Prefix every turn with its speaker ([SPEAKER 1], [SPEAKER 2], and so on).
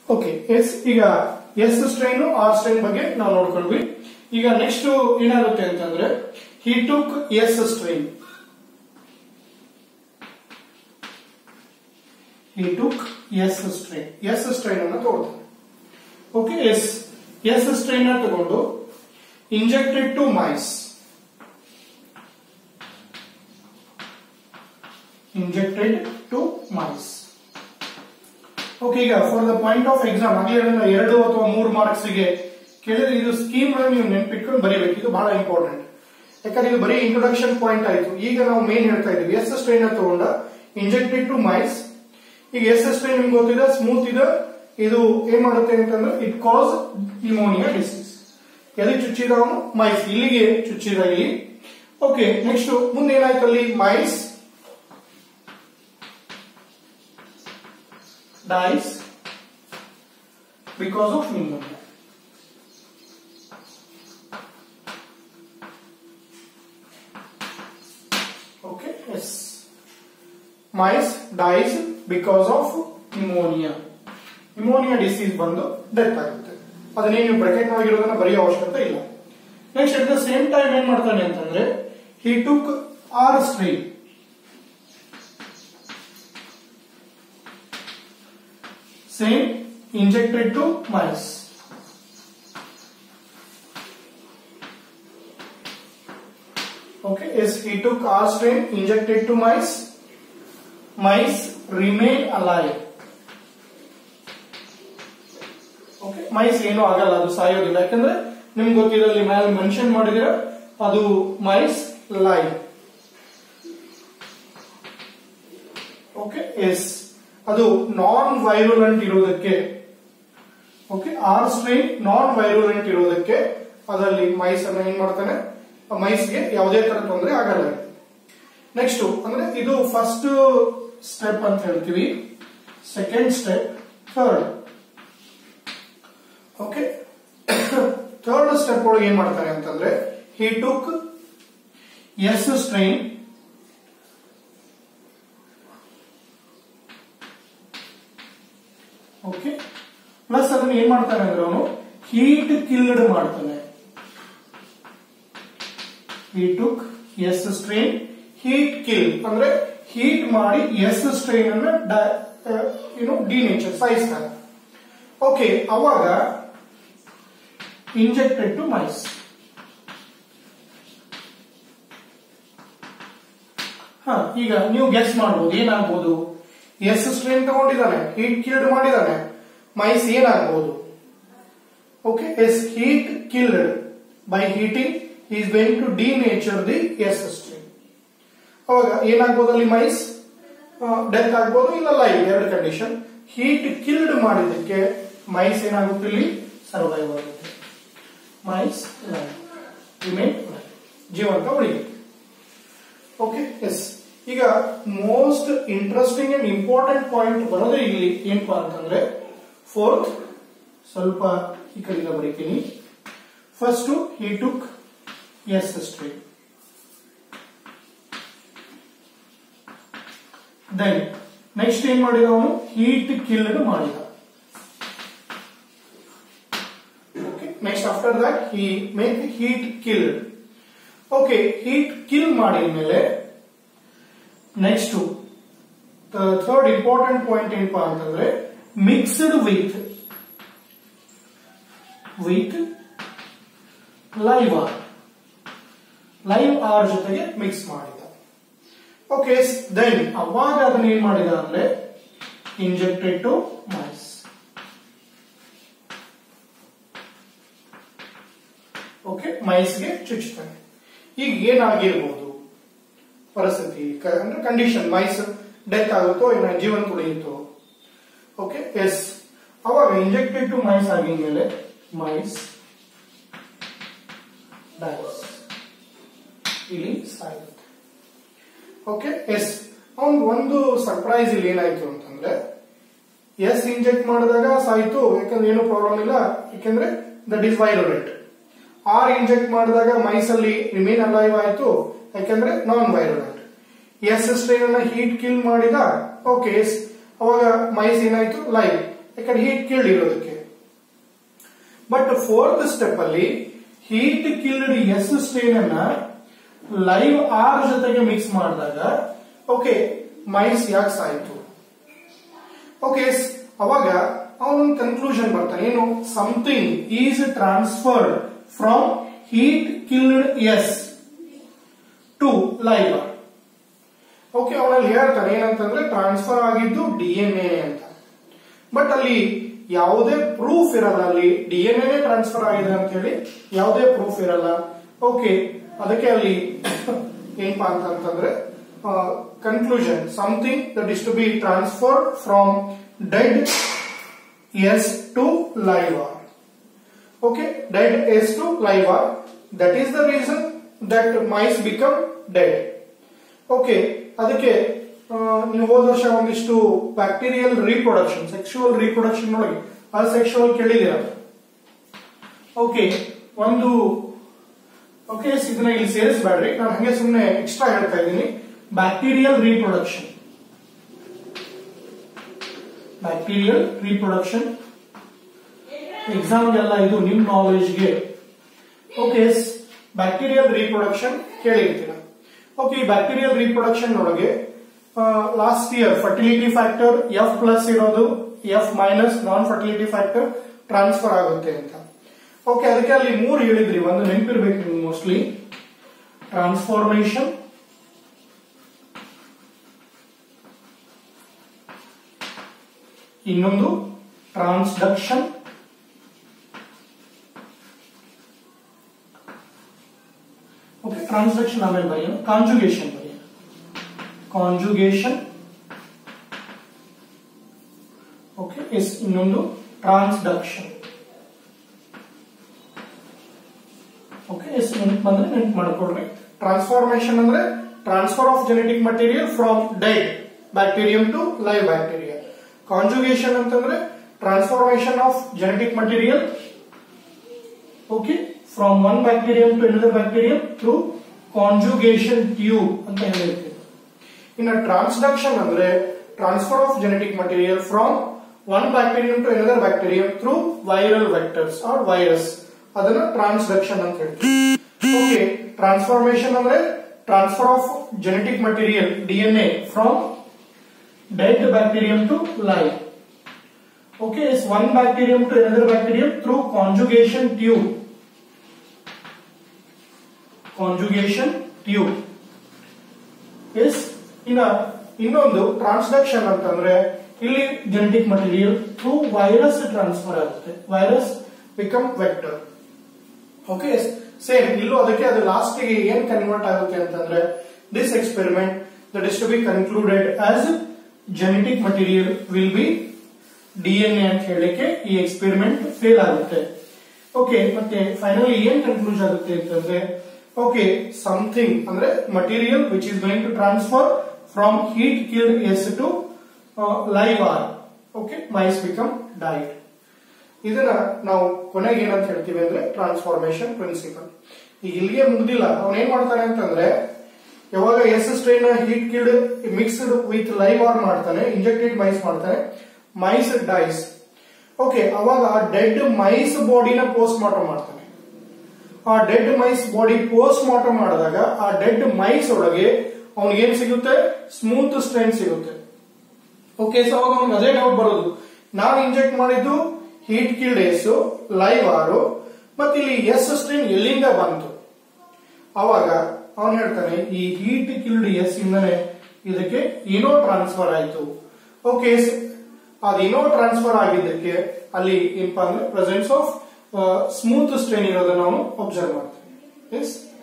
[SPEAKER 1] Okay yes ಈಗ S strain R strain ಬಗ್ಗೆ ನಾವು ನೋಡ್ಕೊಂಡ್ವಿ ಈಗ ನೆಕ್ಸ್ಟ್ ಏನಾಗುತ್ತೆ ಅಂತಂದ್ರೆ he took S strain he took S strain S strain ಅನ್ನು ತಗೊಳ್ತಾನೆ ಓಕೆ ಎಸ್ ಎಸ್ ಸ್ಟ್ರೈನ್ ತಗೊಂಡು injected to mice injected to mice okay ಈಗ for the point of exam ಆಗಲೇ ಹೇಳಿದ ಎರಡು ಅಥವಾ ಮೂರು ಮಾರ್ಕ್ಸ್ ಗೆ ಕೇಳಿದ್ರೆ ಇದು ಸ್ಕೀಮ್ ನೀವು ನೆನ್ಪಿಟ್ಕೊಂಡು ಬರೀಬೇಕು ಇದು ಬಹಳ ಇಂಪಾರ್ಟೆಂಟ್ ಯಾಕಂದ್ರೆ ಇದು ಬರೀ ಇಂಟ್ರೊಡಕ್ಷನ್ ಪಾಯಿಂಟ್ ಆಯ್ತು ಈಗ ನಾವು ಮೇನ್ ಹೇಳ್ತಾ ಇದೀವಿ ಎಸ್ ಸ್ಟ್ರೈನ್ ತಗೊಂಡ ಇಂಜೆಕ್ಟೆಡ್ ಟು ಮೈಸ್ ಈಗ ಎಸ್ ಸ್ಟ್ರೈನ್ ನಿಮ್ಗೆ ಗೊತ್ತಿದೆ ಸ್ಮೂತ್ ಇದೆ ಇದು ಏನ್ ಮಾಡುತ್ತೆ ಅಂತಂದ್ರೆ ಇಟ್ ಕಾಸ್ ನ್ಯೂಮೋನಿಯಾ ಡಿಸೀಸ್ ಎಲ್ಲಿ ಚುಚ್ಚಿದ ಅವನು ಮೈಸ್ ಇಲ್ಲಿಗೆ ಚುಚ್ಚಿದ ಇಲ್ಲಿ ಓಕೆ ನೆಕ್ಸ್ಟ್ ಮುಂದೆ ಏನಾಯ್ತು ಅಲ್ಲಿ mice dies because of pneumonia. Okay, yes. Mice dies because of pneumonia. Pneumonia disease ಬಂದು ಡೆತ್ ಆಗುತ್ತೆ ಅದನ್ನೇ ನೀವು ಬ್ರಾಕೆಟ್ ಆಗಿರೋದನ್ನ ಬರೆಯೋ ಅವಶ್ಯಕತೆ ಇಲ್ಲ next at the same time ಏನ್ ಮಾಡ್ತಾನೆ ಅಂತಂದ್ರೆ he took R strain same injected to mice. Okay, yes, he took R strain, injected to mice. Mice remain alive. Okay mice ಏನು ಆಗಲ್ಲ ಅದು ಸಾಯೋದಿಲ್ಲ ಯಾಕಂದ್ರೆ ನಿಮ್ಗೆ ಗೊತ್ತಿರಲ್ಲಿ ಮೇಲೆ ಮೆನ್ಷನ್ ಮಾಡಿದಿರ ಅದು ಮೈಸ್ ಲೈವ್ ಓಕೆ ಎಸ್ ಅದು ನಾನ್ ವೈರುಲೆಂಟ್ ಇರೋದಕ್ಕೆ okay R strain non virulent ಇರೋದಕ್ಕೆ ಅದರಲ್ಲಿ ಮೈಸ್ ಅನ್ನ ಏನ್ ಮಾಡ್ತಾನೆ ಮೈಸ್ಗೆ ಯಾವುದೇ ತರ ತೊಂದರೆ ಆಗಲ್ಲ ನೆಕ್ಸ್ಟ್ ಅಂದ್ರೆ ಇದು ಫಸ್ಟ್ ಸ್ಟೆಪ್ ಅಂತ ಹೇಳ್ತೀವಿ second step third okay third step ಒಳಗೆ ಏನ್ ಮಾಡ್ತಾರೆ ಅಂತಂದ್ರೆ he took S strain okay plus ಅದನ್ನ ಏನ್ ಮಾಡ್ತಾನೆ ಅಂದ್ರೆ ಅವನು ಹೀಟ್ ಕಿಲ್ಡ್ ಮಾಡ್ತಾನೆ he took S strain heat kill ಅಂದ್ರೆ ಹೀಟ್ ಮಾಡಿ ಎಸ್ ಸ್ಟ್ರೈನ್ ಅನ್ನ ಏನು ಡಿನೇಚರ್ ಸಾಯಿಸ್ತಾನೆ ಓಕೆ ಅವಾಗ ಇಂಜೆಕ್ಟೆಡ್ ಟು ಮೈಸ್ ಹ ಈಗ ನೀವು ಗೆಸ್ ಮಾಡಬಹುದು ಏನಾಗ್ಬೋದು ಎಸ್ ಸ್ಟ್ರೈನ್ ತಗೊಂಡಿದ್ದಾನೆ ಹೀಟ್ ಕಿಲ್ಡ್ ಮಾಡಿದ್ದಾನೆ ಮೈಸ್ ಏನಾಗಬಹುದು okay S heat killed by heating is going to denature the S strain ಅವಾಗ ಏನಾಗ್ಬೋದು ಅಲ್ಲಿ ಮೈಸ್ ಡೆತ್ ಆಗ್ಬೋದು ಇಲ್ಲ ಲೈವ್ ಎರಡು ಕಂಡೀಷನ್ ಹೀಟ್ ಕಿಲ್ಡ್ ಮಾಡಿದ್ದಕ್ಕೆ ಮೈಸ್ ಏನಾಗುತ್ತೆ ಇಲ್ಲಿ ಸರ್ವೈವ್ ಆಗುತ್ತೆ ಮೈಸ್ ಲೈವ್ ರಿಮೇನ್ ಜೀವಂತ ಉಳಿಯುತ್ತೆ ಓಕೆ ಎಸ್ ಈಗ most interesting and important point ಬರೋದೇ ಇಲ್ಲಿ ಏನಪ್ಪಾ ಅಂತಂದ್ರೆ ಫೋರ್ತ್ ಸ್ವಲ್ಪ ಈ ಕಡೆಯಿಂದ ಬರೀತೀನಿ first he took S strain then next ಏನ್ ಮಾಡಿದ ಅವನು ಹೀಟ್ ಕಿಲ್ಡ್ ಮಾಡಿದ okay next after that he make heat killed okay heat kill ಮಾಡಿದ ಮೇಲೆ ನೆಕ್ಸ್ಟ್ ಥರ್ಡ್ ಇಂಪಾರ್ಟೆಂಟ್ ಪಾಯಿಂಟ್ ಏನಪ್ಪಾ ಅಂತಂದ್ರೆ mixed with with live R live R ಜೊತೆಗೆ mix ಮಾಡಿದ ಓಕೆ ದೆನ್ ಅವಾಗ ಅದನ್ನ ಏನ್ ಮಾಡಿದ ಅಂದ್ರೆ ಇಂಜೆಕ್ಟೆಡ್ ಟು ಮೈಸ್ ಓಕೆ ಮೈಸ್ಗೆ ಚುಚ್ಚುತ್ತಾನೆ ಈಗ ಏನಾಗಿರ್ಬೋದು ಪರಿಸ್ಥಿತಿ ಕ- ಅಂದ್ರೆ ಕಂಡೀಷನ್ ಮೈಸ್ ಡೆತ್ ಆಗುತ್ತೋ ಏನೋ ಜೀವನ ಉಳಿಯುತ್ತೋ ಓಕೆ ಎಸ್ ಅವಾಗ ಇಂಜೆಕ್ಟೆಡ್ ಟು ಮೈಸ್ ಆಗಿದ ಮೇಲೆ ಮೈಸ್ ಡೈಸ್ ಇಲ್ಲಿ ಸಾಯುತ್ತೆ ಓಕೆ ಎಸ್ ಅವನ್ ಒಂದು ಸರ್ಪ್ರೈಸ್ ಇಲ್ಲಿ ಏನಾಯ್ತು ಅಂತಂದ್ರೆ ಎಸ್ ಇಂಜೆಕ್ಟ್ ಮಾಡಿದಾಗ ಸಾಯ್ತು ಯಾಕಂದ್ರೆ ಏನು ಪ್ರಾಬ್ಲಮ್ ಇಲ್ಲ ಯಾಕಂದ್ರೆ that is virulent R inject ಮಾಡಿದಾಗ ಮೈಸಲ್ಲಿ ರಿಮೇನ್ ಅಲೈವ್ ಆಯ್ತು ಯಾಕಂದ್ರೆ ನಾನ್ ವೈರೋಲೆಂಟ್ ಎಸ್ ಸ್ಟ್ರೈನ್ ಅನ್ನ ಹೀಟ್ ಕಿಲ್ ಮಾಡಿದ ಓಕೆ ಅವಾಗ ಮೈಸ್ ಏನಾಯ್ತು ಲೈವ್ ಯಾಕಂದ್ರೆ ಹೀಟ್ ಕಿಲ್ಡ್ ಇರೋದಕ್ಕೆ ಬಟ್ ಫೋರ್ತ್ ಸ್ಟೆಪ್ ಅಲ್ಲಿ ಹೀಟ್ ಕಿಲ್ಡ್ ಎಸ್ ಸ್ಟ್ರೇನ್ ಅನ್ನ ಲೈವ್ ಆರ್ ಜೊತೆಗೆ ಮಿಕ್ಸ್ ಮಾಡಿದಾಗ ಓಕೆ ಮೈಸ್ ಯಾಕೆ ಸಾಯ್ತು ಓಕೆ ಅವಾಗ ಅವನೊಂದು ಕನ್ಕ್ಲೂಷನ್ ಬರ್ತಾನೆ ಏನು something is transferred from heat killed S to live R okay ಅವನಲ್ಲಿ ಹೇಳ್ತಾನೆ ಏನಂತಂದ್ರೆ ಟ್ರಾನ್ಸ್ಫರ್ ಆಗಿದ್ದು ಡಿ ಎನ್ ಎ ಅಂತ ಬಟ್ ಅಲ್ಲಿ ಯಾವುದೇ ಪ್ರೂಫ್ ಇರಲ್ಲ ಅಲ್ಲಿ ಡಿ ಎನ್ ಎ ಟ್ರಾನ್ಸ್ಫರ್ ಆಗಿದೆ ಅಂತ ಹೇಳಿ ಯಾವುದೇ ಪ್ರೂಫ್ ಇರಲ್ಲ ಓಕೆ ಅದಕ್ಕೆ ಅಲ್ಲಿ ಏನಪ್ಪಾ ಅಂತಂತಂದ್ರೆ conclusion something that is to be transferred from dead S to live R okay dead is to live are that is the reason that mice become dead okay ಅದಕ್ಕೆ ಆ, ನೀವು ಹೋದ ವರ್ಷ ಒಂದಿಷ್ಟು ಬ್ಯಾಕ್ಟೀರಿಯಲ್ ರೀಪ್ರೊಡಕ್ಷನ್ ಸೆಕ್ಸುವಲ್ ರೀಪ್ರೊಡಕ್ಷನ್ ಒಳಗೆ asexual ಕೇಳಿದಿರ okay ಒಂದು okay ಇದನ್ನ ಇಲ್ಲಿ ಸೇರಿಸಬೇಡ್ರಿ ನಾನು ಹಂಗೆ ಸುಮ್ಮನೆ ಎಕ್ಸ್ಟ್ರಾ ಹೇಳ್ತಾ ಇದ್ದೀನಿ ಬ್ಯಾಕ್ಟೀರಿಯಲ್ ರೀಪ್ರೊಡಕ್ಷನ್ ಬ್ಯಾಕ್ಟೀರಿಯಲ್ ರೀಪ್ರೊಡಕ್ಷನ್ ಎಕ್ಸಾಮ್ಗೆಲ್ಲ ಇದು ನಿಮ್ ನಾಲೆಜ್ಗೆ ಓಕೆ ಬ್ಯಾಕ್ಟೀರಿಯಲ್ ರೀಪ್ರೊಡಕ್ಷನ್ ಕೇಳಿರ್ತೀರ ಓಕೆ ಈ ಬ್ಯಾಕ್ಟೀರಿಯಲ್ ರೀಪ್ರೊಡಕ್ಷನ್ ಒಳಗೆ last year fertility factor F plus ಇರೋದು F minus non fertility factor transfer ಆಗುತ್ತೆ ಅಂತ ಓಕೆ ಅದಕ್ಕೆ ಅಲ್ಲಿ ಮೂರು ಹೇಳಿದ್ರಿ ಒಂದು ನೆನಪಿರ್ಬೇಕು ನಿಮ್ಗೆ ಮೋಸ್ಟ್ಲಿ ಟ್ರಾನ್ಸ್ಫಾರ್ಮೇಶನ್ ಇನ್ನೊಂದು ಟ್ರಾನ್ಸ್ಡಕ್ಷನ್ ಓಕೆ ಟ್ರಾನ್ಸ್ಡಕ್ಷನ್ ಆಮೇಲೆ ಬರೆಯೋಣ ಕಾಂಜುಗೇಷನ್ ಬರೆಯೋಣ ಕಾಂಜುಗೇಷನ್ ಓಕೆ ಎಸ್ ಇನ್ನೊಂದು ಟ್ರಾನ್ಸ್ಡಕ್ಷನ್ ಓಕೆ ಎಸ್ ನೆನ್ಪು ಬಂದ್ರೆ ನೆನ್ಪು ಮಾಡ್ಕೊಡ್ರಿ ಟ್ರಾನ್ಸ್ಫಾರ್ಮೇಶನ್ ಅಂದ್ರೆ transfer of genetic material from died bacterium to live bacteria conjugation ಅಂತಂದ್ರೆ transformation of genetic material okay from one bacterium to another bacterium through conjugation tube ಅಂತ ಹೇಳಿರ್ತೀವಿ ಇನ್ನು ಟ್ರಾನ್ಸ್ಡಕ್ಷನ್ ಅಂದ್ರೆ transfer of genetic material from one bacterium to another bacterium through viral vectors or virus ಅದನ್ನ transduction ಅಂತ ಹೇಳ್ತೀವಿ okay transformation ಅಂದ್ರೆ transfer of genetic material DNA from dead bacterium to live. Okay, is one bacterium to another bacterium through conjugation tube. Conjugation tube is ಇನ್ನ ಇನ್ನೊಂದು transduction ಅಂತಂದ್ರೆ ಇಲ್ಲಿ genetic material through virus transfer ಆಗುತ್ತೆ virus become vector okay same ಇಲ್ಲೂ ಅದಕ್ಕೆ ಅದು last ಗೆ ಏನ್ ಕನ್ವರ್ಟ್ ಆಗುತ್ತೆ ಅಂತಂದ್ರೆ this experiment that is to be concluded as genetic material will be DNA ಅಂತ ಹೇಳಲಿಕ್ಕೆ ಈ ಎಕ್ಸ್ಪೆರಿಮೆಂಟ್ ಫೇಲ್ ಆಗುತ್ತೆ ಓಕೆ ಮತ್ತೆ ಫೈನಲಿ ಏನ್ ಕನ್ಕ್ಲೂಷನ್ ಆಗುತ್ತೆ ಅಂತಂದ್ರೆ ಓಕೆ ಸಮಥಿಂಗ್ ಅಂದ್ರೆ material which is going to transfer from heat killed S to live R okay mice become ಡೈಟ್ ಇದನ್ನ ನಾವು ಕೊನೆಗೆ ಏನಂತ ಹೇಳ್ತೀವಿ ಅಂದ್ರೆ ಟ್ರಾನ್ಸ್ಫಾರ್ಮೇಶನ್ ಪ್ರಿನ್ಸಿಪಲ್ ಈಗ ಇಲ್ಲಿಗೆ ಮುಗ್ದಿಲ್ಲ ಅವನ್ ಏನ್ ಮಾಡ್ತಾನೆ ಅಂತಂದ್ರೆ ಯಾವಾಗ S strain heat killed mixed with live R ಮಾಡ್ತಾನೆ ಇಂಜೆಕ್ಟೆಡ್ ಮೈಸ್ ಮಾಡ್ತಾನೆ ಮೈಸ್ ಡೈಸ್ ಓಕೆ ಅವಾಗ ಆ ಡೆಡ್ ಮೈಸ್ ಬಾಡಿನ ಪೋಸ್ಟ್ ಮಾರ್ಟಮ್ ಮಾಡ್ತಾನೆ ಆ dead mice body post mortem ಮಾಡಿದಾಗ ಆ ಡೆಡ್ ಮೈಸ್ ಒಳಗೆ ಅವ್ನಿಗೆ ಏನ್ ಸಿಗುತ್ತೆ ಸ್ಮೂತ್ ಸ್ಟ್ರೈನ್ ಸಿಗುತ್ತೆ ಓಕೆ ಸೊ ಅವಾಗ ಅವ್ನಿಗೆ ಅದೇ ಡೌಟ್ ಬರೋದು ನಾನು ಇಂಜೆಕ್ಟ್ ಮಾಡಿದ್ದು ಹೀಟ್ ಕಿಲ್ಡ್ ಎಸ್ ಲೈವ್ ಆರು ಮತ್ತೆ ಇಲ್ಲಿ ಎಸ್ ಸ್ಟ್ರೈನ್ ಎಲ್ಲಿಂದ ಬಂತು ಅವಾಗ ಅವನು ಹೇಳ್ತಾನೆ ಈ ಹೀಟ್ ಕಿಲ್ಡ್ ಎಸ್ ಇಂದನೆ ಇದಕ್ಕೆ ಇನೋ ಟ್ರಾನ್ಸ್ಫರ್ ಆಯ್ತು ಓಕೆ ಅದು ಇನೋ ಟ್ರಾನ್ಸ್ಫರ್ ಆಗಿದ್ದಕ್ಕೆ ಅಲ್ಲಿ ಏನಪ್ಪಾ ಅಂದ್ರೆ ಪ್ರೆಸೆನ್ಸ್ ಆಫ್ ಸ್ಮೂತ್ ಸ್ಟ್ರೈನ್ ಇರೋದನ್ನ ನಾವು ಅಬ್ಸರ್ವ್ ಮಾಡ್ತೀವಿ ಎಸ್